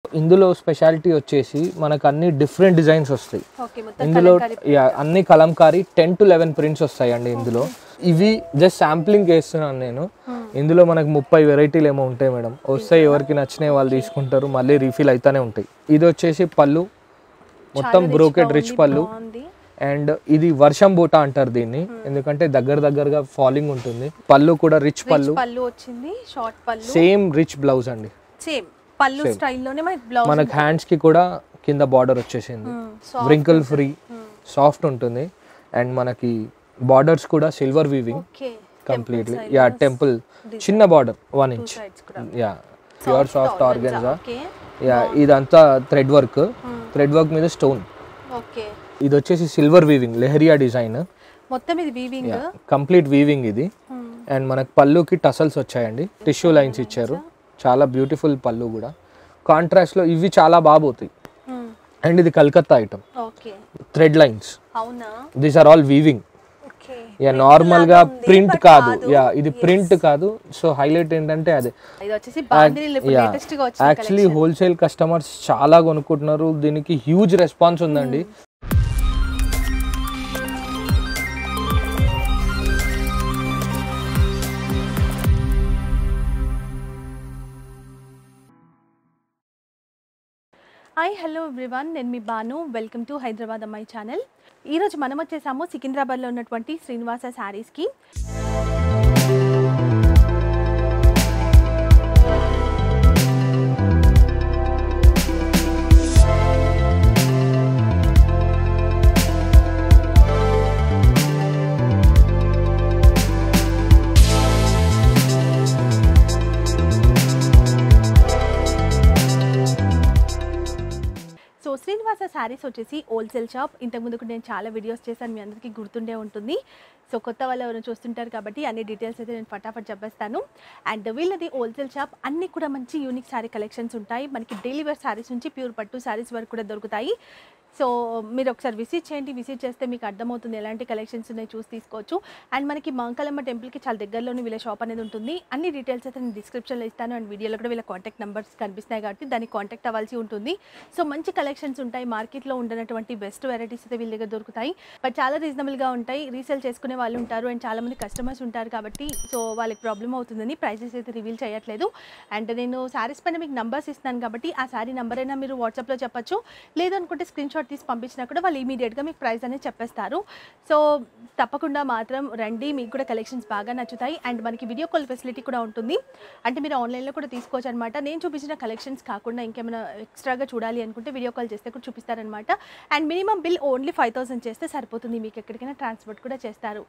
ఇందులో స్పెషాలిటీ వచ్చేసి మనకు అన్ని డిఫరెంట్ డిజైన్స్ వస్తాయి ఓకే మొత్తం ఇందులో యా, అన్ని Kalamkari ten to eleven prints వస్తాయండి ఇందులో ఇవి జస్ట్ శాంప్లింగ్ వేస్తున్నాను నేను ఇందులో మనకు ముప్పై వెరైటీలు ఏమో ఉంటాయి మేడం వస్తాయి ఎవరికి నచ్చినాయి వాళ్ళు తీసుకుంటారు మళ్ళీ రీఫిల్ అయితేనే ఉంటాయి ఇది వచ్చేసి పళ్ళు మొత్తం బ్రోకెడ్ రిచ్ పళ్ళు బాగుంది అండ్ ఇది వర్షం బూట అంటారు దీన్ని ఎందుకంటే దగ్గర దగ్గరగా ఫాలింగ్ ఉంటుంది పళ్ళు కూడా రిచ్ పళ్ళు పళ్ళు వచ్చింది షార్ట్ పళ్ళు సేమ్ రిచ్ బ్లౌజ్ అండి సేమ్ పళ్ళు స్టైల్లోనే మనకి బ్లౌజ్ మనకు హ్యాండ్స్ కి కూడా కింద బార్డర్ వచ్చేసింది వ్రింకిల్ ఫ్రీ సాఫ్ట్ ఉంటుంది అండ్ మనకి బార్డర్స్ కూడా silver weaving okay completely yeah temple చిన్న బార్డర్ వన్ ఇంచ్ సైడ్స్ కూడా yeah pure soft organza okay yeah ఇదంతా థ్రెడ్ వర్క్ థ్రెడ్ వర్క్ మీద స్టోన్ ఓకే ఇది వచ్చేసి సిల్వర్ వీవింగ్ లెహరియా డిజైన్ మొత్తం ఇది వీవింగ్ కంప్లీట్ వీవింగ్ ఇది అండ్ మనకు పళ్ళుకి టసల్స్ వచ్చాయండి టిష్యూ లైన్స్ ఇచ్చారు చాలా బ్యూటిఫుల్ పళ్ళు కూడా కాంట్రాస్ట్లో ఇవి చాలా బాగా పోతాయి అండ్ ఇది Calcutta item okay thread lines అవునా these are all weaving okay yeah normal గా ప్రింట్ కాదు యా ఇది ప్రింట్ కాదు సో హైలైట్ ఏంటంటే అదే ఇది వచ్చేసి బాందిని లేటెస్ట్ గా వచ్చిన యాక్చువల్లీ హోల్సేల్ కస్టమర్స్ చాలా కొనుక్కుంటున్నారు దీనికి హ్యూజ్ రెస్పాన్స్ ఉందండి హాయ్ హలో ఎవ్రీవన్ నేను మీ బాను వెల్కమ్ టు హైదరాబాద్ అమ్మాయి ఛానల్ ఈరోజు మనం వచ్చేసాము సికింద్రాబాద్లో ఉన్నటువంటి శ్రీనివాస శారీస్కి సో శ్రీనివాస శారీస్ వచ్చేసి హోల్సేల్ షాప్ ఇంతకుముందు కూడా నేను చాలా వీడియోస్ చేశాను మీ అందరికీ గుర్తుండే ఉంటుంది సో కొత్త వాళ్ళు ఎవరైనా చూస్తుంటారు కాబట్టి అన్ని డీటెయిల్స్ అయితే నేను ఫటాఫట్ చెప్పేస్తాను అండ్ వీళ్ళది హోల్సేల్ షాప్ అన్ని కూడా మంచి యూనిక్ శారీ కలెక్షన్స్ ఉంటాయి మనకి డైలీ వేర్ శారీస్ నుంచి ప్యూర్ పట్టు శారీస్ వరకు కూడా దొరుకుతాయి సో మీరు ఒకసారి విజిట్ చేయండి విజిట్ చేస్తే మీకు అర్థమవుతుంది ఎలాంటి కలెక్షన్స్ ఉన్నాయి చూసి తీసుకోవచ్చు అండ్ మనకి మంకలమ్మ టెంపుల్కి చాలా దగ్గరలోనే వీళ్ళ షాప్ అనేది ఉంటుంది అన్ని డీటెయిల్స్ అయితే నేను డిస్క్రిప్షన్లో ఇస్తాను అండ్ వీడియోలో కూడా వీళ్ళ కాంటాక్ట్ నెంబర్స్ కనిపిస్తున్నాయి కాబట్టి దానికి కాంటాక్ట్ అవ్వాల్సి ఉంటుంది సో మంచి కలెక్షన్స్ ఉంటాయి మార్కెట్లో ఉండనటువంటి బెస్ట్ వెరైటీస్ అయితే వీళ్ళ దగ్గర దొరుకుతాయి బట్ చాలా రీజనబుల్గా ఉంటాయి రీసేల్ చేసుకునే వాళ్ళు ఉంటారు అండ్ చాలా మంది కస్టమర్స్ ఉంటారు కాబట్టి సో వాళ్ళకి ప్రాబ్లం అవుతుందని ప్రైసెస్ అయితే రివీల్ చేయట్లేదు అండ్ నేను శారీస్ పైన మీకు నంబర్స్ ఇస్తాను కాబట్టి ఆ శారీ నెంబర్ అయినా మీరు వాట్సాప్లో చెప్పొచ్చు లేదనుకుంటే స్క్రీన్ షాట్ తీసి పంపించినా కూడా వాళ్ళు ఇమీడియట్గా మీకు ప్రైస్ అనేది చెప్పేస్తారు సో తప్పకుండా మాత్రం రండి మీకు కూడా కలెక్షన్స్ బాగా నచ్చుతాయి అండ్ మనకి వీడియో కాల్ ఫెసిలిటీ కూడా ఉంటుంది అంటే మీరు ఆన్లైన్లో కూడా తీసుకోవచ్చు అనమాట నేను చూపించిన కలెక్షన్స్ కాకుండా ఇంకేమైనా ఎక్స్ట్రాగా చూడాలి అనుకుంటే వీడియో కాల్ చేస్తే కూడా చూపిస్తారనమాట and minimum bill only five thousand చేస్తే సరిపోతుంది మీకు ఎక్కడికైనా ట్రాన్స్పోర్ట్ కూడా చేస్తారు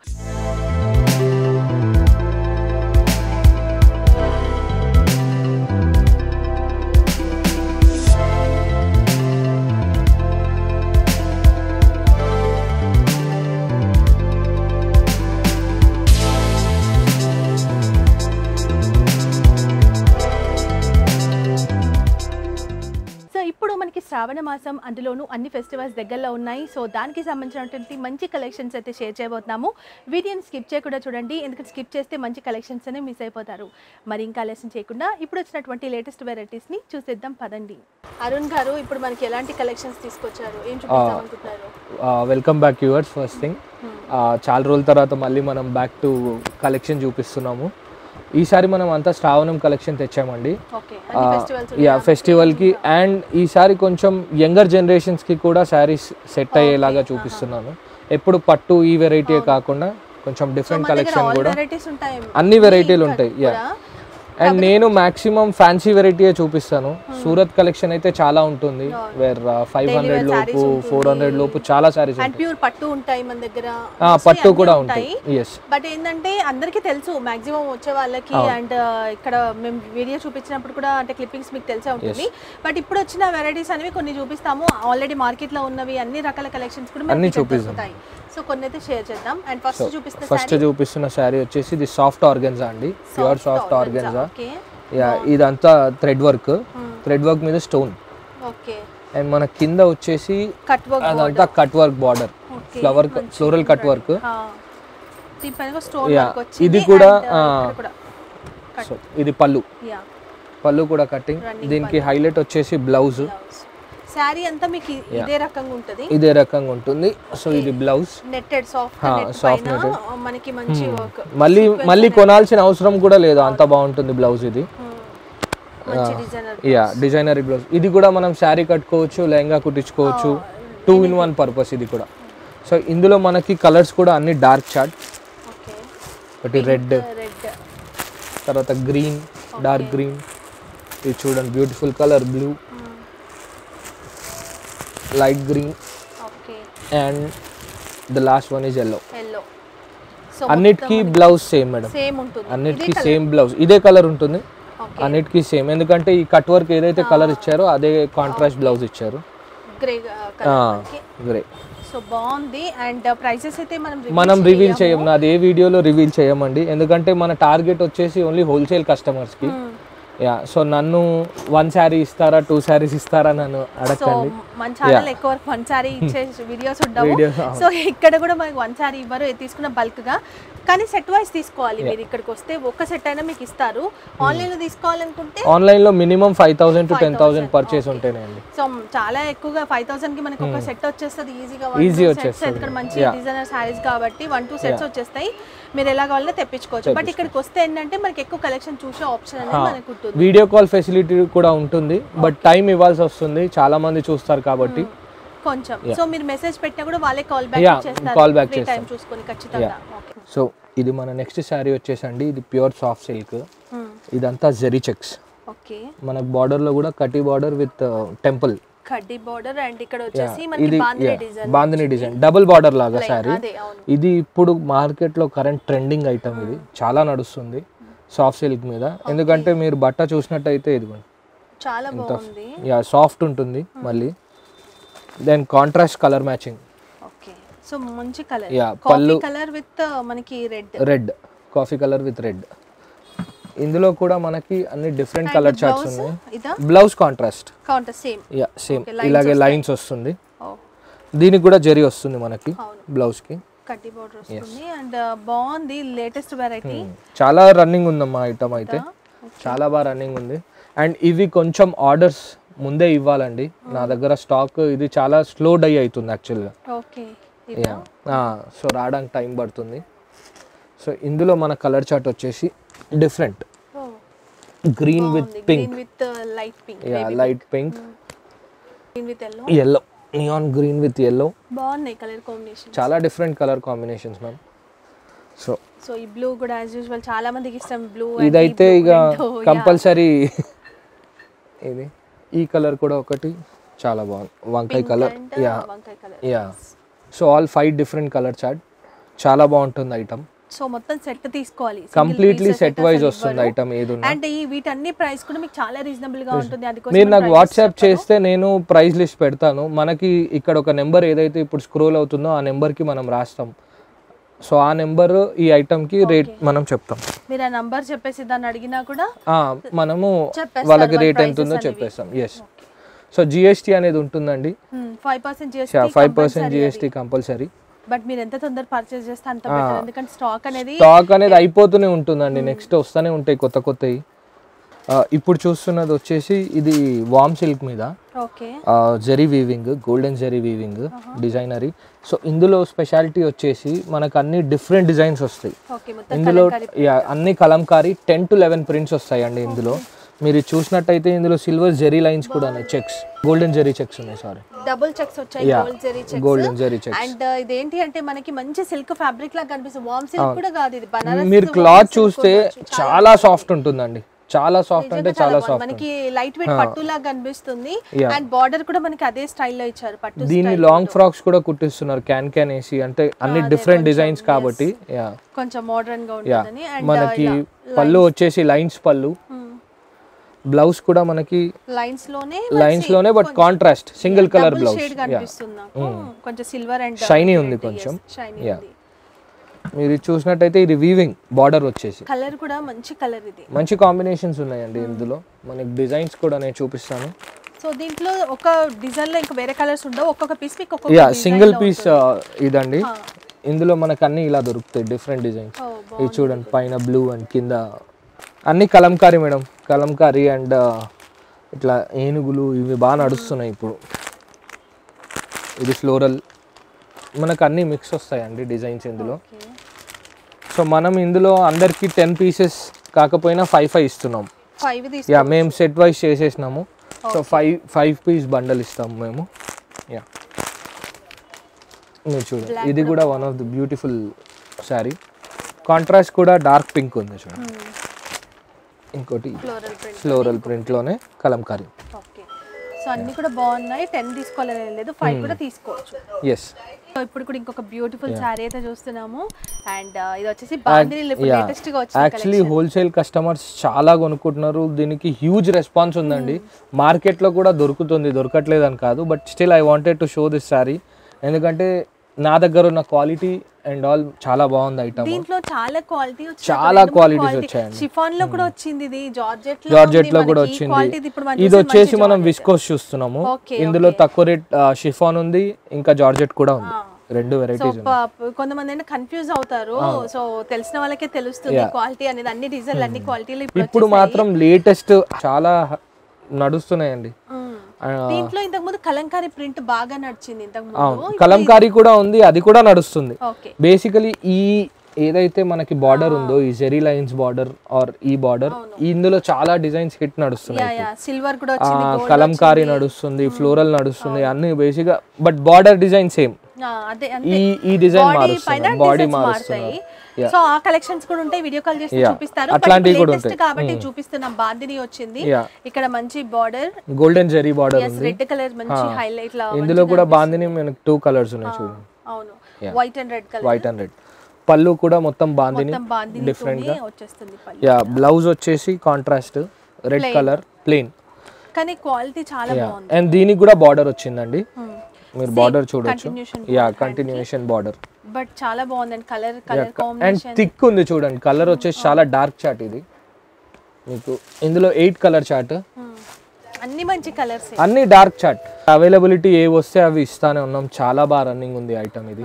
సో ఇప్పుడు మనకి శ్రావణ మాసం అందులోనూ అన్ని ఫెస్టివల్స్ దగ్గరలో ఉన్నాయి సో దానికి సంబంధించినటువంటి మంచి కలెక్షన్స్ అయితే షేర్ చేయబోతున్నాము వీడియోని స్కిప్ చేయకుండా చూడండి ఎందుకంటే స్కిప్ చేస్తే మంచి కలెక్షన్స్ అనే మిస్ అయిపోతారు మరి ఇంకా ఆలస్యం చేయకుండా ఇప్పుడు వచ్చినటువంటి లేటెస్ట్ వెరైటీస్ని చూసేద్దాం పదండి అరుణ్ గారు ఇప్పుడు మనకి ఎలాంటి కలెక్షన్స్ తీసుకొచ్చారు ఏం చూపించాలనుకుంటున్నారు welcome back yours first thing చాలా రోజుల తర్వాత మళ్ళీ మనం బ్యాక్ టు కలెక్షన్ చూపిస్తున్నాము ఈసారి మనం అంతా శ్రావణం కలెక్షన్ తెచ్చామండి ఓకే అన్ని ఫెస్టివల్స్ యా ఫెస్టివల్కి అండ్ ఈసారి కొంచెం యంగర్ జనరేషన్స్కి కూడా శారీస్ సెట్ అయ్యేలాగా చూపిస్తున్నాను ఎప్పుడు పట్టు ఈ వెరైటీ కాకుండా కొంచెం డిఫరెంట్ కలెక్షన్ ఆల్ కూడా వెరైటీస్ ఉంటాయి అన్ని వెరైటీలు ఉంటాయి యా అండ్ నేను మాక్సిమం ఫ్యాన్సీ వెరైటీయే చూపిస్తాను సూరత్ కలెక్షన్ అయితే చాలా ఉంటుంది వేర్ ఫైవ్ హండ్రెడ్ లోపు ఫోర్ హండ్రెడ్ లోపు చాలా శారీస్ అండ్ ప్యూర్ పట్టు ఉంటాయి మన దగ్గర ఉంటాయి Mostly పట్టు అన్నీ కూడా ఉంటాయి ఎస్ బట్ ఏంటంటే అందరికీ తెలుసు మాక్సిమం వచ్చే వాళ్ళకి అండ్ ఇక్కడ మేము వీడియో చూపించినప్పుడు కూడా అంటే క్లిప్పింగ్స్ మీకు తెలిసే ఉంటుంది బట్ ఇప్పుడు వచ్చిన వెరైటీస్ అనేవి కొన్ని చూపిస్తాము ఆల్రెడీ మార్కెట్ లో ఉన్నవి అన్ని రకాల కలెక్షన్స్ కూడా అన్ని మనకి చూపిస్తాం. దొరుకుతాయి సో కొన్ని అయితే షేర్ చేద్దాం అండ్ ఫస్ట్ చూపిస్తున్న ఫస్ట్ చూపిస్తున్న శారీ వచ్చేసి ఇది సాఫ్ట్ ఆర్గన్జా అండి pure soft organza okay yeah ఇదంతా థ్రెడ్ వర్క్ థ్రెడ్ వర్క్ మీద స్టోన్ ఓకే అండ్ మన కింద వచ్చేసి కట్ వర్క్ అదంతా cut work border flower floral cut work దీనిపైన స్టోన్ Yeah, వర్క్ వచ్చింది ఇది కూడా, and, uh, ఆ, ఇక్కడ కూడా సో ఇది పళ్ళు యా పళ్ళు కూడా కటింగ్ దీనికి హైలైట్ వచ్చేసి బ్లౌజ్ శారీ అంతా మీకు ఇ- ఇదే రకంగా ఉంటుంది ఇదే రకంగా ఉంటుంది సో ఇది బ్లౌజ్ నెట్టెడ్ సాఫ్ట్ హా, నెట్ soft పైన మనకి మంచి వర్క్ మళ్ళీ మళ్ళీ కొనాల్సిన అవసరం కూడా లేదు అంత బాగుంటుంది బ్లౌజ్ ఇది మంచి డిజైనర్ యా డిజైనర్ బ్లౌజ్ ఇది కూడా మనం శారీ కట్టుకోవచ్చు లెహంగా కుట్టించుకోవచ్చు టూ ఇన్ వన్ పర్పస్ ఇది కూడా సో ఇందులో మనకి కలర్స్ కూడా అన్ని డార్క్ చార్ట్ ఓకే ఒకటి రెడ్ రెడ్ తర్వాత గ్రీన్ డార్క్ గ్రీన్ ఇది చూడండి beautiful colour blue light green okay and the last one is yellow yellow so అన్నిటికీ బ్లౌజ్ సేమ్ మేడం సేమ్ ఉంటుంది అన్నిటికీ సేమ్ బ్లౌజ్ ఇదే కలర్ ఉంటుంది ఓకే అన్నిటికీ సేమ్ ఎందుకంటే ఈ కట్ వర్క్ ఏదైతే కలర్ ఇచ్చారో అదే కాంట్రాస్ట్ బ్లౌజ్ ఇచ్చారు గ్రే కలర్ గ్రే సో బాగుంది అండ్ ప్రైసెస్ అయితే మనం reveal మనం చేయము. రివీల్ చేయం నాది ఏ వీడియోలో రివీల్ చేయమండి ఎందుకంటే మన టార్గెట్ వచ్చేసి ఓన్లీ హోల్సేల్ కస్టమర్స్కి Hmm. యా సో నన్ను వన్ శారీ ఇస్తారా టూ శారీస్ ఇస్తారా నన్ను సో అడగండి మన ఛానల్ ఎక్కువ వరకు వన్ సారీ ఇచ్చే వీడియోస్ ఉండవు Videos, సో ఇక్కడ కూడా మనకి వన్ సారీ ఇవ్వరు ఇది తీసుకున్న బల్క్ గా కానీ సెట్ వైస్ తీసుకోవాలి మీరు ఇక్కడికి వస్తే ఒక్క సెట్ అయినా మీకు ఇస్తారు ఆన్లైన్ లో తీసుకోవాలనుకుంటే ఆన్లైన్లో minimum five thousand to ten thousand purchase ఉంటేనండి సో చాలా ఎక్కువగా ఫైవ్ థౌసండ్ కి మనకి ఒక సెట్ వచ్చేస్తుంది ఈజీగా Easy సెట్స్ వచ్చేస్తుంది. ఇక్కడ మంచి డిజైనర్ సారీస్ కాబట్టి వన్ టూ సెట్స్ వచ్చేస్తాయి మీరు ఎలా కావాలన్నా తెప్పించుకోవచ్చు బట్ ఇక్కడికి వస్తే ఏంటంటే మనకి ఎక్కువ కలెక్షన్ చూసే ఆప్షన్ అనేది మనకు ఉంటుంది వీడియో కాల్ ఫెసిలిటీ కూడా ఉంటుంది బట్ టైం ఇవ్వాల్సి వస్తుంది చాలా మంది చూస్తారు కాబట్టి కొంచెం సో మీరు మెసేజ్ పెట్టినా కూడా వాళ్ళే కాల్ Yeah, బ్యాక్ చేస్తారు call back ఫ్రీ టైం చూసుకొని ఖచ్చితంగా ఓకే సో ఇది మన నెక్స్ట్ శారీ వచ్చేసండి ఇది ప్యూర్ సాఫ్ట్ సిల్క్ ఇదంతా జెరీ చెక్స్ ఓకే మనకు బార్డర్లో కూడా కటి బార్డర్ విత్ టెంపుల్ కడ్డీ బార్డర్ అండ్ ఇక్కడ వచ్చేసి మనకి ఇది bandhani design bandhani design double border లాగా శారీ అదే అవును ఇది ఇప్పుడు మార్కెట్లో కరెంట్ ట్రెండింగ్ ఐటమ్ ఇది చాలా నడుస్తుంది సాఫ్ట్ సిల్క్ మీద ఎందుకంటే మీరు బట్ట చూసినట్టయితే ఇదిగోండి చాలా బాగుంది యా సాఫ్ట్ ఉంటుంది మళ్ళీ then contrast colour matching okay so మంచి colour Yeah, coffee colour with మనకి red red coffee colour with red ఇందులో కూడా మనకి అన్ని డిఫరెంట్ కలర్ చార్ట్స్ ఉన్నాయి ఇదా blouse contrast counter same yeah same ఇలాగే లైన్స్ వస్తుంది ఓ దీనికి కూడా జరీ వస్తుంది మనకి అవును బ్లౌజ్కి కడ్డీ బార్డర్ వస్తుంది అండ్ బాగుంది లేటెస్ట్ వెరైటీ చాలా రన్నింగ్ ఉందమ్మా ఐటమ్ అయితే చాలా బాగా రన్నింగ్ ఉంది అండ్ ఇవి కొంచెం ఆర్డర్స్ ముందే ఇవ్వాలండి నా దగ్గర స్టాక్ ఇది చాలా స్లో డై అవుతుంది యాక్చువల్గా ఓకే యా సో రావడానికి టైం పడుతుంది సో ఇందులో మన కలర్ చార్ట్ వచ్చేసి different green with pink green with light pink yeah light pink green with yellow yellow neon green with yellow బాగున్నాయి కలర్ కాంబినేషన్ చాలా different colour combinations ma'am so so ఈ blue కూడా as usual చాలా మందికి ఇష్టం blue ఇదైతే ఇక compulsory ఇది ఈ కలర్ కూడా ఒకటి చాలా బాగుంది వంకాయ కలర్ యా వంకాయ colour yeah so all five different colour chart చాలా బాగుంటుంది ఐటమ్ సో మొత్తం సెట్ తీసుకోవాలి కంప్లీట్లీ సెట్ వైజ్ వస్తుంది ఐటమ్ ఏది ఉన్నా అండ్ ఈ వీటన్ని ప్రైస్ కూడా మీకు చాలా రీజనబుల్ గా ఉంటుంది అందుకోసం మీరు నాకు వాట్సాప్ చేస్తే నేను ప్రైస్ లిస్ట్ పెడతాను మనకి ఇక్కడ ఒక నెంబర్ ఏదైతే ఇప్పుడు స్క్రోల్ అవుతుందో ఆ నెంబర్కి మనం రాస్తాం సో ఆ నెంబర్ ఈ ఐటమ్కి రేట్ మనం చెప్తాం మీరు ఆ నంబర్ చెప్పేసి దాన్ని అడిగినా కూడా ఆ, మనము చెప్పేస్తారు వాళ్ళకి వాళ్ళ రేట్ ఎంత prices ఉందో అనేవి. చెప్పేస్తాం ఎస్ సో జిఎస్టీ అనేది ఉంటుందండి five percent five percent GST compulsory but మీరు ఎంత తొందర పర్చేస్ చేస్తే అంత బెటర్ ఎందుకంటే స్టాక్ అనేది స్టాక్ అనేది అయిపోతూనే ఉంటుందండి నెక్స్ట్ వస్తూనే ఉంటాయి కొత్త కొత్తవి ఆ, ఇప్పుడు చూస్తున్నది వచ్చేసి ఇది వామ్ సిల్క్ మీద okay zari weaving golden zari weaving డిజైనరీ సో ఇందులో స్పెషాలిటీ వచ్చేసి మనకు అన్ని డిఫరెంట్ డిజైన్స్ వస్తాయి ఓకే మొత్తం ఇందులో యా, అన్ని Kalamkari ten to eleven prints వస్తాయండి ఇందులో మీరు చూసినట్టయితే ఇందులో సిల్వర్ జెరీ లైన్స్ కూడా ఉన్నాయి చెక్స్ గోల్డెన్ జెరీ చెక్స్ ఉన్నాయి సారీ డబుల్ చెక్స్ వచ్చాయి Yeah. Gold zari checks golden zari checks and ఇదేంటి అంటే మనకి మంచి సిల్క్ ఫ్యాబ్రిక్ లాగా కనిపిస్తుంది వామ్ సిల్క్ కూడా కాదు ఇది బనారస్ మీరు క్లాత్ చూస్తే చాలా సాఫ్ట్ ఉంటుందండి చాలా సాఫ్ట్ అంటే చాలా సాఫ్ట్ మనకి లైట్ వెయిట్ పట్టు లాగా కనిపిస్తుంది అండ్ బార్డర్ కూడా మనకి అదే స్టైల్లో ఇచ్చారు పట్టు దీన్ని లాంగ్ ఫ్రాక్స్ కూడా కుట్టిస్తున్నారు క్యాన్ క్యాన్ వేసి అంటే అన్ని డిఫరెంట్ డిజైన్స్ కాబట్టి యా కొంచెం మోడర్న్ గా యా ఉంటుందని అండ్ మనకి పళ్ళు వచ్చేసి లైన్స్ పళ్ళు బ్లౌజ్ కూడా మనకి లైన్స్ లోనే లైన్స్ లోనే but contrast single colour blouse shade కనిపిస్తుంది నాకు కొంచెం సిల్వర్ అండ్ షైనీ ఉంది కొంచెం షైనీ Yeah. మీరు ఇది చూసినట్టయితే ఇది వీవింగ్ బార్డర్ వచ్చేసి కలర్ కూడా మంచి కలర్ ఇది మంచి కాంబినేషన్స్ ఉన్నాయండి ఇందులో మనకి డిజైన్స్ కూడా నేను చూపిస్తాను సో దీంట్లో ఒక డిజైన్ లో ఇంకా వేరే కలర్స్ ఉండవు ఒక్కొక్క పీస్ మీకు ఒక్కొక్క యా సింగిల్ పీస్ ఇదండి ఇందులో మనకు అన్ని ఇలా దొరుకుతాయి డిఫరెంట్ డిజైన్స్ Oh, ఇది చూడండి పైన బ్లూ అండ్ కింద అన్ని కలంకారీ మేడం కలంకారీ అండ్ ఇట్లా ఏనుగులు ఇవి బాగా నడుస్తున్నాయి ఇప్పుడు ఇది ఫ్లోరల్ మనకు అన్ని మిక్స్ వస్తాయండి డిజైన్స్ ఇందులో ఓకే సో మనం ఇందులో అందరికి టెన్ పీసెస్ కాకపోయినా ఫైవ్ ఫైవ్ ఇస్తున్నాం ఫైవ్ తీసుకో యా మేము సెట్ వైజ్ చేసేసినాము so five five piece bundle ఇస్తాము మేము యా మీరు చూడండి ఇది కూడా one of the beautiful sari contrast కూడా డార్క్ పింక్ ఉంది చూడండి ఇంకోటి ఫ్లోరల్ ప్రింట్ ఫ్లోరల్ ప్రింట్లోనే కలంకారీ ఓకే సో అన్ని కూడా బాగున్నాయి టెన్ తీసుకోవాలని లేదు ఫైవ్ కూడా తీసుకోవచ్చు ఎస్ సో ఇప్పుడు కూడా ఇంకొక బ్యూటిఫుల్ శారీ అయితే చూస్తున్నాము అండ్ ఇది వచ్చేసి బాందిని లేటెస్ట్ గా వచ్చిన యాక్చువల్లీ హోల్సేల్ కస్టమర్స్ చాలా కొనుక్కుంటున్నారు దీనికి హ్యూజ్ రెస్పాన్స్ ఉందండి మార్కెట్లో కూడా దొరుకుతుంది దొరకట్లేదు అని కాదు but still I wanted to show this sari ఎందుకంటే నా దగ్గర ఉన్న క్వాలిటీ అండ్ ఆల్ చాలా బాగుంది ఐటమ్ దీంట్లో చాలా క్వాలిటీ చాలా qualities వచ్చాయండి. షిఫాన్ లో కూడా వచ్చింది ఇది జార్జెట్ లో జార్జెట్ ఉంది లో కూడా మనకి. వచ్చింది Quality ఇది ఇప్పుడు మనం ఇది చూసే వచ్చేసి మంచి మనం జార్జెట్. విస్కోస్ చూస్తున్నాము Okay, ఇందులో తక్కువ రేట్ షిఫాన్ ఉంది ఇంకా జార్జెట్ కూడా ఉంది రెండు సో వెరైటీస్ ప- కొంతమంది అంటే కన్ఫ్యూజ్ అవుతారు సో తెలిసిన వాళ్ళకే తెలుస్తుంది క్వాలిటీ అనేది అన్ని డిజైన్లు అన్ని క్వాలిటీలు ఇప్పుడు ఇప్పుడు మాత్రం లేటెస్ట్ చాలా నడుస్తున్నాయండి మ్మ్. ఆ, దీంట్లో ఇంతకు ముందు కలంకారీ ప్రింట్ బాగా నడిచింది ఇంతకు అవును ముందు కలంకారీ కూడా ఉంది అది కూడా నడుస్తుంది ఓకే బేసికలీ ఈ ఏదైతే మనకి బార్డర్ ఉందో ఈ జెరీ లైన్స్ బార్డర్ ఆర్ ఈ బార్డర్ ఇందులో చాలా డిజైన్స్ హిట్ నడుస్తున్నాయి యా యా సిల్వర్ కూడా ఆ, వచ్చింది gold కలంకారీ నడుస్తుంది ఫ్లోరల్ నడుస్తుంది అన్ని బేసిక్ గా బట్ బార్డర్ డిజైన్ సేమ్ ఆ, అదే ఈ ఈ డిజైన్ బాడీ పైన మారుస్తుంది బాడీ డిజైన్స్ మారుస్తుంది మారుతాయి సో ఆ కలెక్షన్స్ కూడా ఉంటాయి వీడియో కాల్ చేసి Yeah. చూపిస్తారు అట్లాంటివి కూడా లేటెస్ట్ ఉంటాయి. కాబట్టి చూపిస్తున్నాం బాందిని వచ్చింది Yeah. ఇక్కడ మంచి బార్డర్ గోల్డెన్ జెరీ బార్డర్ ఉంది రెడ్ కలర్ మంచి హైలైట్ లా ఇందులో కూడా బాందిని మనకి టూ కలర్స్ ఉన్నాయి చూడండి అవును white and red colour white and red పళ్ళు కూడా మొత్తం బాందిని మొత్తం బాందిని డిఫరెంట్ గా వచ్చేస్తుంది పళ్ళు యా బ్లౌజ్ వచ్చేసి కాంట్రాస్ట్ రెడ్ కలర్ ప్లెయిన్ కానీ క్వాలిటీ చాలా బాగుంది అండ్ దీనికి కూడా బార్డర్ వచ్చిందండి Hmm. మీరు బార్డర్ చూడొచ్చు continuation yeah continuation border but చాలా బాగుంది colour colour and combination thick ఉంది చూడండి కలర్ వచ్చేసి చాలా డార్క్ చాట్ ఇది మీకు ఇందులో ఎయిట్ కలర్ చాట్ అన్ని మంచి కలర్స్ అన్ని డార్క్ చాట్ అవైలబిలిటీ ఏ వస్తే అవి ఇస్తానే ఉన్నాం చాలా బాగా రన్నింగ్ ఉంది ఐటమ్ ఇది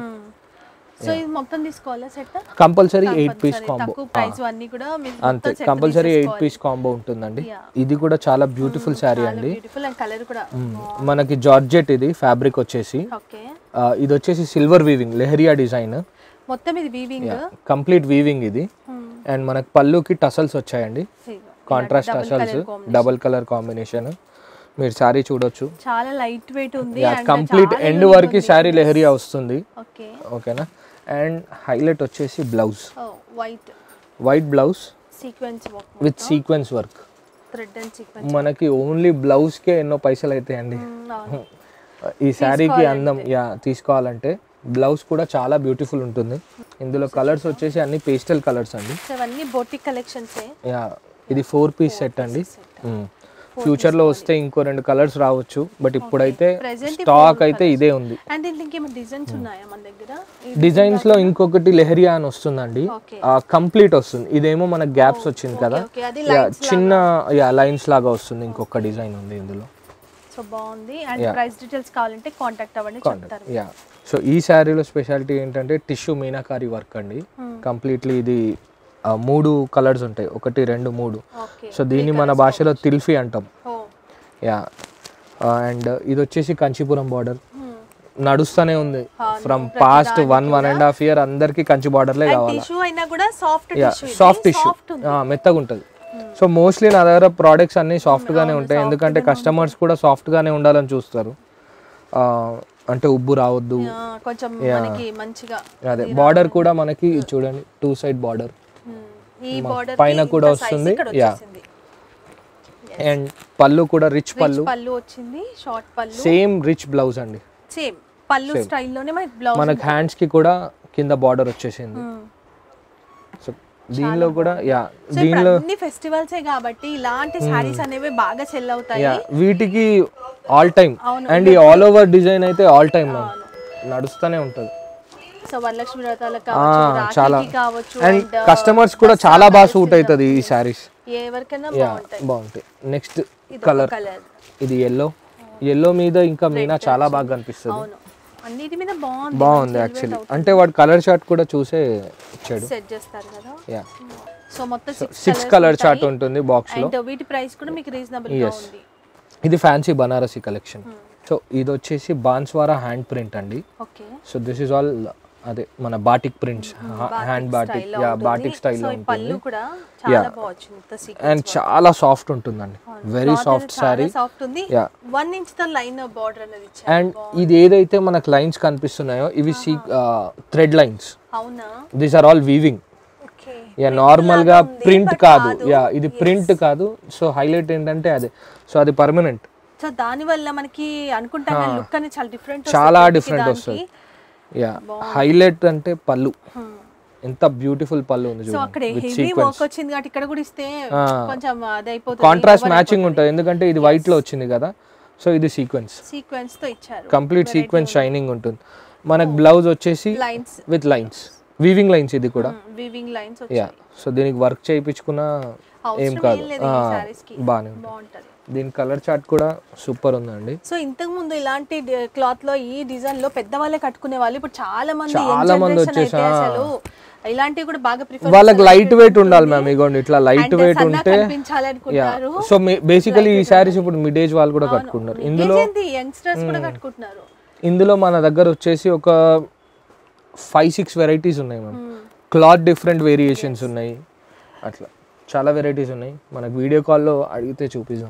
సో ఇది మొత్తం తీసుకోవాలా set compulsory eight piece combo తక్కువ ప్రైస్ అన్ని కూడా మీరు అంతే కంపల్సరీ ఎయిట్ పీస్ కాంబో ఉంటుందండి ఇది కూడా చాలా బ్యూటిఫుల్ శారీ అండి బ్యూటిఫుల్ అండ్ కలర్ కూడా మనకి జార్జెట్ ఇది ఫ్యాబ్రిక్ వచ్చేసి ఓకే ఆ, ఇది వచ్చేసి సిల్వర్ వీవింగ్ లెహరియా డిజైన్ మొత్తం ఇది వీవింగ్ కంప్లీట్ వీవింగ్ ఇది అండ్ మనకి పళ్ళుకి టసల్స్ వచ్చాయండి contrast tassels double colour combination మీరు శారీ చూడొచ్చు చాలా లైట్ వెయిట్ ఉంది కంప్లీట్ ఎండ్ వరకు శారీ లెహరియా వస్తుంది ఓకే ఓకేనా అండ్ హైలైట్ వచ్చేసి blouse white white blouse sequence work with sequence work thread and sequence మనకి ఓన్లీ బ్లౌజ్కే ఎన్నో పైసలు అవుతాయండి ఈ శారీకి అందం యా తీసుకోవాలంటే బ్లౌజ్ కూడా చాలా బ్యూటిఫుల్ ఉంటుంది ఇందులో కలర్స్ వచ్చేసి అన్ని పేస్టల్ కలర్స్ అండి సో ఇవన్నీ బోటిక్ కలెక్షన్స్ యా ఇది ఫోర్ పీస్ సెట్ అండి ఫ్యూచర్లో వస్తే ఇంకో రెండు కలర్స్ రావచ్చు బట్ ఇప్పుడైతే Present స్టాక్ అయితే ఇదే ఉంది అండ్ దీంట్లో ఇంకేమైనా డిజైన్స్ ఉన్నాయా మన దగ్గర డిజైన్స్ లో ఇంకొకటి లెహరియా అని వస్తుందండి ఓకే కంప్లీట్ వస్తుంది ఇదేమో మనకు గ్యాప్స్ వచ్చింది కదా ఓకే అది యా చిన్న యా లైన్స్ లాగా వస్తుంది ఇంకొక డిజైన్ ఉంది ఇందులో సో బాగుంది అండ్ ప్రైస్ డీటెయిల్స్ కావాలంటే కాంటాక్ట్ అవ్వండి చెప్తారు యా సో ఈ శారీలో స్పెషాలిటీ ఏంటంటే టిష్యూ మీనాకారి వర్క్ అండి కంప్లీట్లీ ఇది ఆ, మూడు కలర్స్ ఉంటాయి ఒకటి రెండు మూడు ఓకే సో దీన్ని మన భాషలో తిల్ఫి అంటాం ఓ యా అండ్ ఇది వచ్చేసి కంచిపురం బార్డర్ నడుస్తూనే ఉంది from past one one and half year అందరికి కంచి బార్డర్లే కావాలి టిష్యూ అయినా కూడా soft yeah tissue soft tissue మెత్తగా ఉంటుంది సో మోస్ట్లీ నా దగ్గర ప్రోడక్ట్స్ అన్ని సాఫ్ట్ గానే ఉంటాయి ఎందుకంటే కస్టమర్స్ కూడా సాఫ్ట్ గానే ఉండాలని చూస్తారు ఆ, అంటే ఉబ్బు రావద్దు కొంచెం మనకి మంచిగా అదే బార్డర్ కూడా మనకి చూడండి టూ సైడ్ బార్డర్ మ్మ్. ఈ బార్డర్ పైన కూడా వస్తుంది యా అండ్ పళ్ళు కూడా రిచ్ పళ్ళు పళ్ళు వచ్చింది షార్ట్ పళ్ళు సేమ్ రిచ్ బ్లౌజ్ అండి సేమ్ పళ్ళు స్టైల్లోనే మనకి బ్లౌజ్ మనకి హ్యాండ్స్ కి కూడా కింద బార్డర్ వచ్చేసింది సో దీనిలో కూడా యా సో ఇప్పుడు అన్ని ఫెస్టివల్సే కాబట్టి ఇలాంటి శారీస్ అనేవి బాగా సెల్ అవుతాయి యా వీటికి ఆల్ టైమ్ అవును. అండ్ ఈ ఆల్ ఓవర్ డిజైన్ అయితే ఆల్ టైమ్ నడుస్తూనే ఉంటుంది సో వరలక్ష్మి వ్రతాలకు ఆ, కావచ్చు చాలా రాఖీకి కావచ్చు అండ్ and, కస్టమర్స్ కూడా చాలా బాగా సూట్ అవుతుంది ఈ శారీస్ ఎవరికైనా యా బాగుంటాయి బాగుంటాయి నెక్స్ట్ ఇది కలర్ కలర్ ఇది ఎల్లో ఎల్లో మీద ఇంకా మీనా చాలా బాగా కనిపిస్తుంది అవును అన్నిటి మీద బాగుంది బాగుంది యాక్చువల్లీ అంటే వాడు కలర్ షార్ట్ కూడా చూసే ఇచ్చాడు సెట్ చేస్తారు కదా యా సో మొత్తం సిక్స్ కలర్ చార్ట్ ఉంటుంది బాక్స్ లో అండ్ వీటి ప్రైస్ కూడా మీకు రీజనబుల్ గా Yes. ఉంది ఇది ఫ్యాన్సీ బనారసి కలెక్షన్ సో ఇది వచ్చేసి బాన్స్వారా హ్యాండ్ ప్రింట్ అండి okay so this is all అదే మన batik prints hand batik yeah batik స్టైల్లో సో ఈ పళ్ళు ఉంటుంది కూడా చాలా బాగా వచ్చింది ఇంత సీక్వెన్స్ అండ్ చాలా సాఫ్ట్ ఉంటుందండి వెరీ సాఫ్ట్ శారీ సాఫ్ట్ ఉంది Yeah. వన్ ఇంచ్ తో లైన్ బార్డర్ అనేది ఇచ్చారు అండ్ ఇది ఏదైతే మనకు లైన్స్ కనిపిస్తున్నాయో ఇవి సీ థ్రెడ్ లైన్స్ అవునా these are all weaving okay yeah normal గా ప్రింట్ కాదు యా ఇది ప్రింట్ కాదు సో హైలైట్ ఏంటంటే అదే సో అది పర్మనెంట్ సో దాని వల్ల మనకి అనుకుంటాం లుక్ అనేది చాలా డిఫరెంట్ చాలా డిఫరెంట్ వస్తుంది యా హైలైట్ అంటే పళ్ళు ఎంత బ్యూటిఫుల్ పళ్ళు ఉంది సో చూడండి అక్కడ విత్ హెవీ సీక్వెన్స్ వర్క్ వచ్చింది కాబట్టి ఇక్కడ కూడా ఇస్తే కొంచెం అది అయిపోతుంది కాంట్రాస్ట్ మ్యాచింగ్ ఉంటుంది ఎందుకంటే ఇది వైట్ లో వచ్చింది కదా సో ఇది సీక్వెన్స్ సీక్వెన్స్ తో ఇచ్చారు కంప్లీట్ సీక్వెన్స్ షైనింగ్ ఉంటుంది మనకు బ్లౌజ్ వచ్చేసి lines with lines weaving lines ఇది కూడా వీవింగ్ లైన్స్ యా సో దీనికి వర్క్ చేయించుకున్న ఏం అవసరం కాదు ఏం లేదు ఈ సారీస్ కి బాగానే ఉంటుంది బాగుంటది దీని కలర్ చార్ట్ కూడా సూపర్ ఉందండి సో ఇంతకు ముందు ఇలాంటి క్లాత్ లో ఈ డిజైన్ లో పెద్దవాళ్ళే కట్టుకునే వాళ్ళు ఇప్పుడు చాలా మంది చాలా young మంది generation అయితే వచ్చేసా. అసలు ఇలాంటివి కూడా బాగా ప్రిఫర్ వాళ్ళకి లైట్ వెయిట్ ఉండాలి మ్యామ్ ఇగోండి ఇట్లా లైట్ వెయిట్ ఉంటే యా కనిపించాలనుకుంటారు సో బేసికలీ ఈ శారీస్ ఇప్పుడు మిడ్ ఏజ్ వాళ్ళు కూడా కట్టుకుంటున్నారు ఇందులో యంగ్స్టర్స్ కూడా కట్టుకుంటున్నారు ఇందులో మన దగ్గర వచ్చేసి ఒక ఫైవ్ సిక్స్ వెరైటీస్ ఉన్నాయి మ్యామ్ క్లాత్ డిఫరెంట్ వేరియేషన్స్ ఉన్నాయి అట్లా చాలా వెరైటీస్ ఉన్నాయి మనకు వీడియో కాల్లో అడిగితే చూపిస్తాం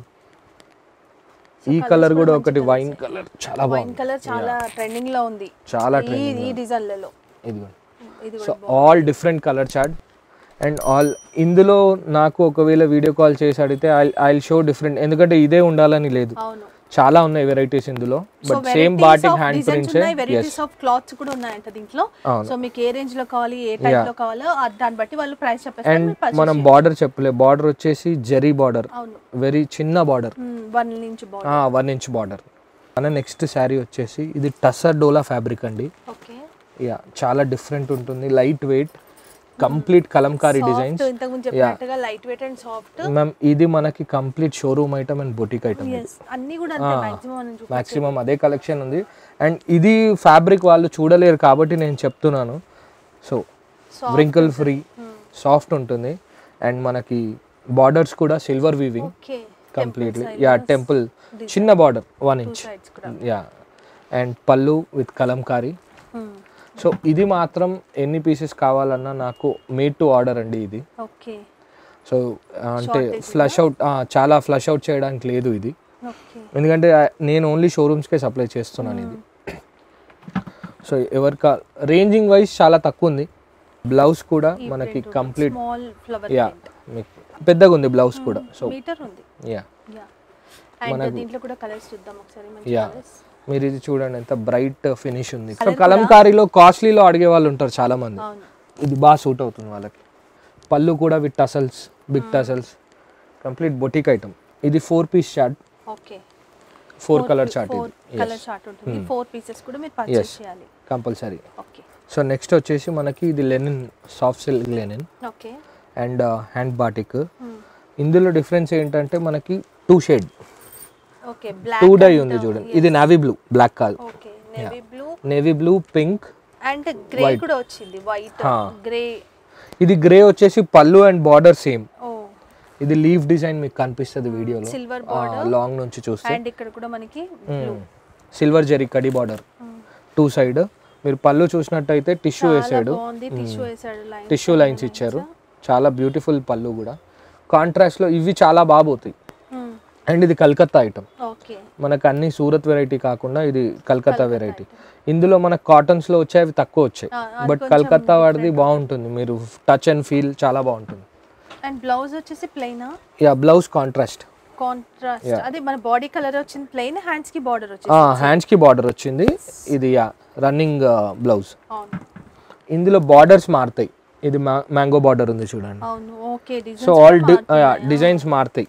ఈ కలర్ కూడా ఒకటి వైన్ కలర్ చాలా వైన్ బాగుంది కలర్ చాలా ట్రెండింగ్ లో ఉంది చాలా ఈ ఈ డిజైన్లలో ఇదిగోండి ఇది so all different colour chart and all ఇందులో నాకు ఒకవేళ వీడియో కాల్ చేసి అడిగితే ఐ ఐ షో డిఫరెంట్ ఎందుకంటే ఇదే ఉండాలని లేదు అవును చాలా ఉన్నాయి వెరైటీస్ ఇందులో so but same batik hand designs prints ఉన్నాయి వెరైటీస్ ఆఫ్ క్లాత్స్ కూడా ఉన్నాయంట దీంట్లో అవును. సో మీకు ఏ రేంజ్ లో కావాలి ఏ టైప్ లో కావాలో ఆ దాన్ని బట్టి వాళ్ళు ప్రైస్ చెప్పేస్తారు అండ్ మీరు purchase మనం బార్డర్ చెప్పలే బార్డర్ వచ్చేసి జరీ బార్డర్ అవును వెరీ చిన్న బార్డర్ వన్ నుంచి బాగుంది వన్ ఇంచ్ బార్డర్ మన నెక్స్ట్ శారీ వచ్చేసి ఇది టసర్ డోలా ఫ్యాబ్రిక్ అండి ఓకే యా చాలా డిఫరెంట్ ఉంటుంది light weight complete kalamkari designs ఇంతకు ముందు చెప్పినట్టుగా light weight and soft ma'am ఇది మనకి complete showroom item and boutique item yes అన్ని కూడా అంతే మాక్సిమం అని చూపి మాక్సిమం అదే కలెక్షన్ ఉంది అండ్ ఇది ఫ్యాబ్రిక్ వాళ్ళు చూడలేరు కాబట్టి నేను చెప్తున్నాను సో వ్రింకిల్ ఫ్రీ సాఫ్ట్ ఉంటుంది అండ్ మనకి బార్డర్స్ కూడా silver weaving okay completely yeah temple చిన్న బార్డర్ వన్ ఇంచ్ సైడ్స్ కూడా yeah and pallu with kalamkari so ఇది మాత్రం ఎన్ని పీసెస్ కావాలన్నా నాకు మేడ్ టు ఆర్డర్ అండి ఇది ఓకే సో అంటే ఫ్లష్ అవుట్ చాలా ఫ్లష్ అవుట్ చేయడానికి లేదు ఇది ఓకే ఎందుకంటే ఆ, నేను ఓన్లీ షోరూమ్స్కే సప్లై చేస్తున్నాను ఇది సో ఎవరికి రేంజింగ్ వైజ్ చాలా తక్కువ ఉంది బ్లౌజ్ కూడా మనకి కంప్లీట్ స్మాల్ ఫ్లవర్ యా మీకు పెద్దగా ఉంది బ్లౌజ్ కూడా సో మీటర్ ఉంది యా యా అండ్ దీంట్లో కూడా కలర్స్ చూద్దాం ఒకసారి మంచి యా కలర్స్ మీరు ఇది చూడండి ఎంత బ్రైట్ ఫినిష్ ఉంది సో కలంకారీలో కాస్ట్లీలో అడిగే వాళ్ళు ఉంటారు చాలా మంది అవును ఇది బాగా సూట్ అవుతుంది వాళ్ళకి పళ్ళు కూడా with tassels big tassels complete boutique item ఇది four piece chart okay four colour chart four ఇది కలర్ చార్ట్ ఉంటుంది ఫోర్ పీసెస్ కూడా మీరు పర్చేస్ చేయాలి కంపల్సరీ ఓకే సో నెక్స్ట్ వచ్చేసి మనకి ఇది linen soft silk linen okay and hand batik ఇందులో డిఫరెన్స్ ఏంటంటే మనకి two shade okay black two dye ఉంది చూడండి ఇది నావీ బ్లూ బ్లాక్ కాదు okay navy blue navy blue pink and grey కూడా వచ్చింది వైట్ గ్రే ఇది గ్రే వచ్చేసి పళ్ళు అండ్ బార్డర్ సేమ్ ఓ ఇది లీఫ్ డిజైన్ మీకు కనిపిస్తుంది వీడియోలో సిల్వర్ లాంగ్ నుంచి చూస్తే అండ్ ఇక్కడ కూడా మనకి బ్లూ సిల్వర్ జరీ కడి బార్డర్ టూ సైడ్ మీరు పళ్ళు చూసినట్టయితే టిష్యూ వేసాడు బాగుంది టిష్యూ వేసాడు లైన్ టిష్యూ లైన్స్ ఇచ్చారు చాలా బ్యూటిఫుల్ పళ్ళు కూడా కాంట్రాస్ట్ లో ఇవి చాలా బాగా పోతాయి అండ్ ఇది కలకత్తా ఐటమ్ ఓకే మనకు అన్ని సూరత్ వెరైటీ కాకుండా ఇది కలకత్తా వెరైటీ ఇందులో మనకు కాటన్స్ లో వచ్చాయి అవి తక్కువ వచ్చాయి బట్ కలకత్తా వాడిది బాగుంటుంది మీరు టచ్ అండ్ ఫీల్ చాలా బాగుంటుంది అండ్ బ్లౌజ్ వచ్చేసి ప్లెయినా యా బ్లౌజ్ కాంట్రాస్ట్ కాంట్రాస్ట్ అదే మన బాడీ కలర్ వచ్చింది ప్లెయిన్ హ్యాండ్స్ కి బార్డర్ వచ్చింది హ్యాండ్స్ కి బార్డర్ వచ్చింది ఇది యా రన్నింగ్ బ్లౌజ్ అవును ఇందులో బార్డర్స్ మారుతాయి ఇది మ్యాంగో బార్డర్ ఉంది చూడండి అవును ఓకే సో ఆల్ డిజైన్స్ మారుతాయి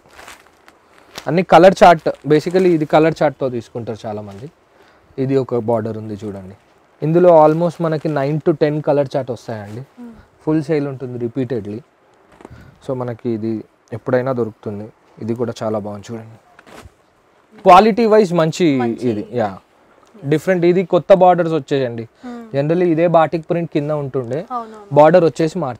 అన్ని కలర్ చార్ట్ బేసికలీ ఇది కలర్ చార్ట్తో తీసుకుంటారు చాలామంది ఇది ఒక బార్డర్ ఉంది చూడండి ఇందులో ఆల్మోస్ట్ మనకి nine to ten colour chart వస్తాయండి ఫుల్ సేల్ ఉంటుంది రిపీటెడ్లీ సో మనకి ఇది ఎప్పుడైనా దొరుకుతుంది ఇది కూడా చాలా బాగుంది చూడండి క్వాలిటీ వైజ్ మంచి ఇది యా డిఫరెంట్ ఇది కొత్త బార్డర్స్ వచ్చేయండి జనరల్లీ ఇదే బాటిక్ ప్రింట్ కింద ఉంటుండే అవును బార్డర్ వచ్చేసి మార్చారు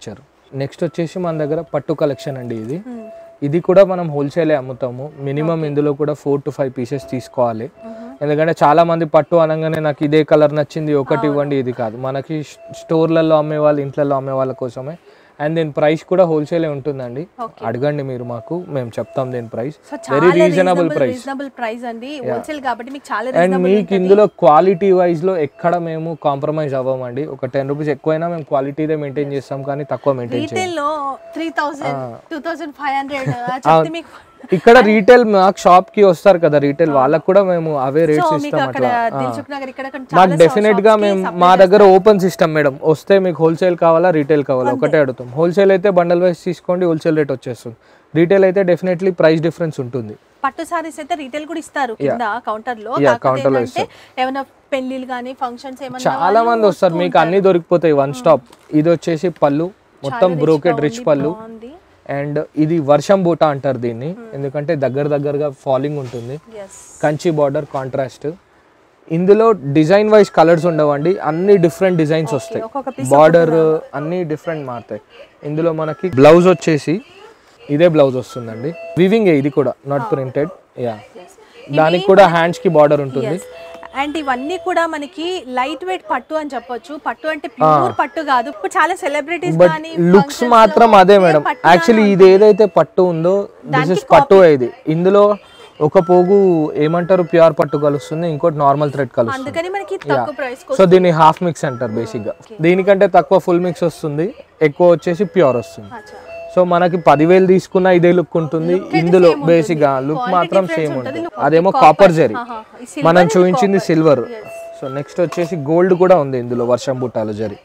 నెక్స్ట్ వచ్చేసి మన దగ్గర పట్టు కలెక్షన్ అండి ఇది ఇది కూడా మనం హోల్సేలే అమ్ముతాము మినిమం ఇందులో కూడా ఫోర్ టు ఫైవ్ పీసెస్ తీసుకోవాలి ఎందుకంటే చాలా మంది పట్టు అనగానే నాకు ఇదే కలర్ నచ్చింది ఒకటి ఇవ్వండి ఇది కాదు మనకి స్టోర్లలో అమ్మే వాళ్ళు ఇంట్లలో అమ్మే వాళ్ళ కోసమే అండ్ దీని ప్రైస్ కూడా హోల్సేలే ఉంటుందండి Okay. అడగండి మీరు మాకు మేము చెప్తాం దీని ప్రైస్ సో వెరీ చాలా రీజనబుల్ ప్రైస్ రీజనబుల్ ప్రైస్ అండి హోల్సేల్ కాబట్టి మీకు చాలా అండ్ రీజనబుల్ మీకు ఇందులో క్వాలిటీ వైజ్ లో ఎక్కడ మేము కాంప్రమైజ్ అవ్వమండి ఒక టెన్ రూపీస్ ఎక్కువైనా మేము క్వాలిటీదే మెయింటైన్ చేస్తాం కానీ తక్కువ మెయింటైన్ చేయం రీటైల్ లో three thousand two thousand five hundred చెప్తే మీకు ఇక్కడ రీటైల్ మాకు షాప్ కి వస్తారు కదా రీటైల్ వాళ్ళకి కూడా మేము అవే సో రేట్స్ మీకు ఇస్తాం అక్కడ అట్లా దిల్సుఖ్ నగర్ ఇక్కడ అక్కడ మాకు చాలా డెఫినెట్ గా మేము మా దగ్గర ఓపెన్ సిస్టమ్ మేడం వస్తే మీకు హోల్సేల్ కావాలా రీటైల్ కావాలా ఒకటే అడుగుతాం హోల్సేల్ అయితే బండల్ వైస్ తీసుకోండి హోల్సేల్ రేట్ వచ్చేస్తుంది రీటైల్ అయితే డెఫినెట్లీ ప్రైస్ డిఫరెన్స్ ఉంటుంది పట్టు సారీస్ అయితే రీటైల్ కూడా ఇస్తారు కింద కౌంటర్ లో Yeah, కాకపోతే counter లో ఏంటంటే ఏమైనా పెళ్లిళ్ళు కానీ ఫంక్షన్స్ ఏమైనా చాలా మంది వస్తారు మీకు అన్ని దొరికిపోతాయి వన్ స్టాప్ ఇది వచ్చేసి పళ్ళు మొత్తం బ్రోకెడ్ రిచ్ పళ్ళు బాగుంది అండ్ ఇది వర్షం బూట అంటారు దీన్ని ఎందుకంటే దగ్గర దగ్గరగా ఫాలింగ్ ఉంటుంది ఎస్ కంచి బార్డర్ కాంట్రాస్ట్ ఇందులో డిజైన్ వైజ్ కలర్స్ ఉండవండి అన్ని డిఫరెంట్ డిజైన్స్ వస్తాయి ఒక్కొక్క బార్డర్ అన్ని డిఫరెంట్ మారుతాయి ఇందులో మనకి బ్లౌజ్ వచ్చేసి ఇదే బ్లౌజ్ వస్తుందండి వివింగ్ ఇది కూడా నాట్ ప్రింటెడ్ యా దానికి కూడా హ్యాండ్స్ కి బార్డర్ ఉంటుంది అండ్ ఇవన్నీ కూడా మనకి లైట్ వెయిట్ పట్టు అని చెప్పొచ్చు పట్టు అంటే ప్యూర్ పట్టు కాదు ఇప్పుడు చాలా సెలబ్రిటీస్ బట్ కానీ లుక్స్ మాత్రం అదే మేడం యాక్చువల్లీ ఇది ఏదైతే పట్టు ఉందో దిస్ ఇస్ పట్టు ఇది ఇందులో ఒక పోగు ఏమంటారు ప్యూర్ పట్టు కలుస్తుంది ఇంకోటి నార్మల్ థ్రెడ్ కలుస్తుంది అందుకని మనకి తక్కువ ప్రైస్ సో దీన్ని హాఫ్ మిక్స్ అంటారు బేసిక్ గా దీనికంటే తక్కువ ఫుల్ మిక్స్ వస్తుంది ఎక్కువ వచ్చేసి ప్యూర్ వస్తుంది సో మనకి పదివేలు తీసుకున్న ఇదే లుక్ ఉంటుంది ఇందులో బేసిక్ గా లుక్ మాత్రం సేమ్ ఉంటుంది అదేమో కాపర్ జరీ మనం చూపించింది సిల్వర్ సో నెక్స్ట్ వచ్చేసి గోల్డ్ కూడా ఉంది ఇందులో వర్షం బుట్టాలు జరీ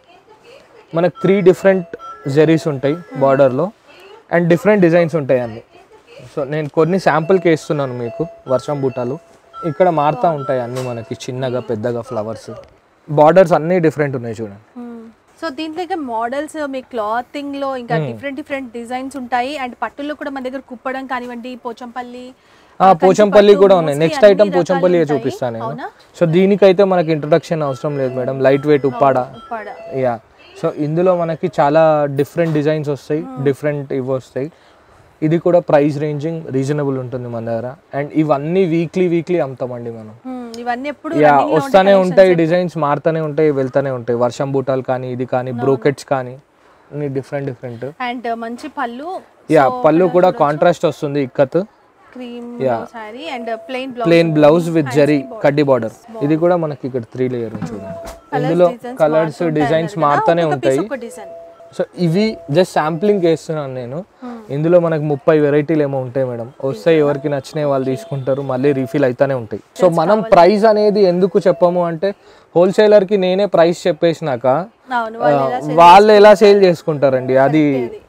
మనకు త్రీ డిఫరెంట్ జరీస్ ఉంటాయి బార్డర్లో అండ్ డిఫరెంట్ డిజైన్స్ ఉంటాయి అన్ని సో నేను కొన్ని శాంపుల్కి వేస్తున్నాను మీకు వర్షం బుట్టాలు ఇక్కడ మారుతూ ఉంటాయి అన్ని మనకి చిన్నగా పెద్దగా ఫ్లవర్స్ బార్డర్స్ అన్నీ డిఫరెంట్ ఉన్నాయి చూడండి సో దీంట్లో ఇంకా మోడల్స్ మీ క్లాతింగ్ లో ఇంకా డిఫరెంట్ డిఫరెంట్ డిజైన్స్ ఉంటాయి అండ్ పట్టుల్లో కూడా మన దగ్గర కుప్పడం కానివ్వండి పోచంపల్లి ఆ, పోచంపల్లి కూడా ఉన్నాయి నెక్స్ట్ ఐటమ్ పోచంపల్లి చూపిస్తాను నేను అవునా? సో దీనికైతే మనకి ఇంట్రొడక్షన్ అవసరం లేదు madam light weight Uppada Uppada yeah so ఇందులో మనకి చాలా డిఫరెంట్ డిజైన్స్ వస్తాయి డిఫరెంట్ ఇవి వస్తాయి ఇది కూడా ప్రైస్ రేంజింగ్ రీజనబుల్ ఉంటుంది మన దగ్గర అండ్ ఇవన్నీ వీక్లీ వీక్లీ అమ్ముతామండి మనం Hmm, ఇవన్నీ ఎప్పుడు యా వస్తానే ఉంటాయి డిజైన్స్ మారుతూనే ఉంటాయి వెళ్తానే ఉంటాయి వర్షం బూటాలు కానీ ఇది కానీ బ్రోకెట్స్ కానీ అన్ని డిఫరెంట్ డిఫరెంట్ అండ్ మంచి పళ్ళు యా పళ్ళు కూడా కాంట్రాస్ట్ వస్తుంది ikat cream sari and plain blouse plain blouse with zari కడ్డీ బార్డర్ ఇది కూడా మనకి ఇక్కడ త్రీ లేయర్ చూడండి ఇందులో కలర్స్ డిజైన్స్ మారుతూనే ఉంటాయి ఒక డిజైన్ సో ఇవి జస్ట్ శాంప్లింగ్ వేస్తున్నాను నేను ఇందులో మనకు ముప్పై వెరైటీలు ఏమో ఉంటాయి మేడం వస్తాయి ఎవరికి నచ్చినాయి వాళ్ళు తీసుకుంటారు మళ్ళీ రీఫిల్ అయితేనే ఉంటాయి సో మనం ప్రైస్ అనేది ఎందుకు చెప్పము అంటే హోల్సేలర్ కి నేనే ప్రైస్ చెప్పేసినాక అవును ఆ, వాళ్ళు ఎలా సేల్ చేసుకుంటారండి అది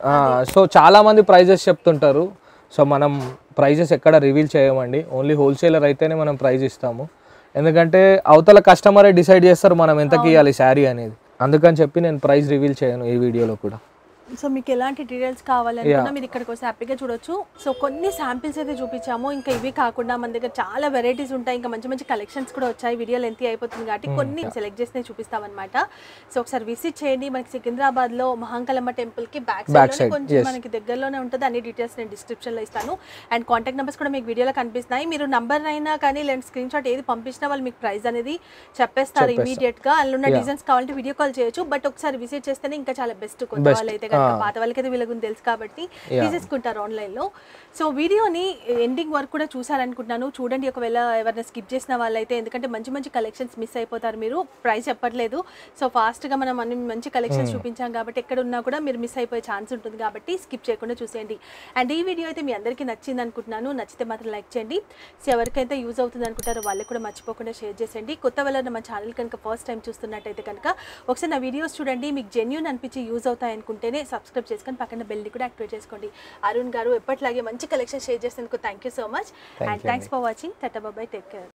సో చాలా మంది ప్రైజెస్ చెప్తుంటారు సో మనం ప్రైజెస్ ఎక్కడ రివీల్ చేయమండి ఓన్లీ హోల్సేలర్ అయితేనే మనం ప్రైస్ ఇస్తాము ఎందుకంటే అవతల కస్టమరే డిసైడ్ చేస్తారు మనం ఎంతకి ఇవ్వాలి శారీ అనేది అందుకని చెప్పి నేను ప్రైస్ రివీల్ చేయను ఈ వీడియోలో కూడా సో మీకు ఎలాంటి డీటెయిల్స్ కావాలనుకున్నా మీరు ఇక్కడికి వస్తే హ్యాపీగా చూడొచ్చు సో కొన్ని శాంపిల్స్ అయితే చూపించాము ఇంకా ఇవి కాకుండా మన దగ్గర చాలా వెరైటీస్ ఉంటాయి ఇంకా మంచి మంచి కలెక్షన్స్ కూడా వచ్చాయి వీడియో లెంత్ అయిపోతుంది కాబట్టి కొన్ని సెలెక్ట్ చేసి చూపిస్తామన్నమాట సో ఒకసారి విజిట్ చేయండి మనకి సికింద్రాబాద్ లో మహాంకలమ్మ టెంపుల్ కి బ్యాక్ సైడ్ side, కొంచెం మనకి దగ్గరలోనే ఉంటుంది అన్ని డీటెయిల్స్ నేను డిస్క్రిప్షన్ లో ఇస్తాను అండ్ కాంటాక్ట్ నెంబర్స్ కూడా మీకు వీడియోలో కనిపిస్తున్నాయి మీరు నంబర్ అయినా కానీ లేదంటే స్క్రీన్ షాట్ ఏది పంపించినా వాళ్ళు మీకు ప్రైస్ అనేది చెప్పేస్తారు ఇమీడియట్ గా అందులో ఉన్న డిజైన్స్ కావాలంటే వీడియో కాల్ చేయొచ్చు బట్ ఒకసారి విజిట్ చేస్తేనే ఇంకా చాలా బెస్ట్ కొత్త వాళ్ళు అయితే కనుక పాత వాళ్ళకైతే వీళ్ళ గురించి తెలుసు కాబట్టి తీసేసుకుంటారు ఆన్లైన్ లో సో వీడియోని ఎండింగ్ వరకు కూడా చూసారనుకుంటున్నాను చూడండి ఒకవేళ ఎవరైనా స్కిప్ చేసిన వాళ్ళైతే ఎందుకంటే మంచి మంచి కలెక్షన్స్ మిస్ అయిపోతారు మీరు ప్రైస్ చెప్పట్లేదు సో ఫాస్ట్ గా మనం అన్ని మంచి కలెక్షన్స్ చూపించాం కాబట్టి ఎక్కడ ఉన్నా కూడా మీరు మిస్ అయిపోయే ఛాన్స్ ఉంటుంది కాబట్టి స్కిప్ చేయకుండా చూసేయండి అండ్ ఈ వీడియో అయితే మీ అందరికీ నచ్చింది అనుకుంటున్నాను నచ్చితే మాత్రం లైక్ చేయండి సో ఎవరికైతే యూజ్ అవుతుంది అనుకుంటారో వాళ్ళకి కూడా మర్చిపోకుండా షేర్ చేసేయండి కొత్త వాళ్ళ మా ఛానల్ కనుక ఫస్ట్ టైం చూస్తున్నట్టయితే కనుక ఒకసారి నా వీడియోస్ చూడండి మీకు జెన్యున్ అనిపించి యూజ్ అవుతాయి అనుకుంటేనే సబ్స్క్రైబ్ చేసుకొని పక్కన బెల్ని కూడా యాక్టివేట్ చేసుకోండి అరుణ్ గారు ఎప్పటిలాగే మంచి కలెక్షన్ షేర్ చేసేందుకు thank you so much and thanks for watching tata bye bye take care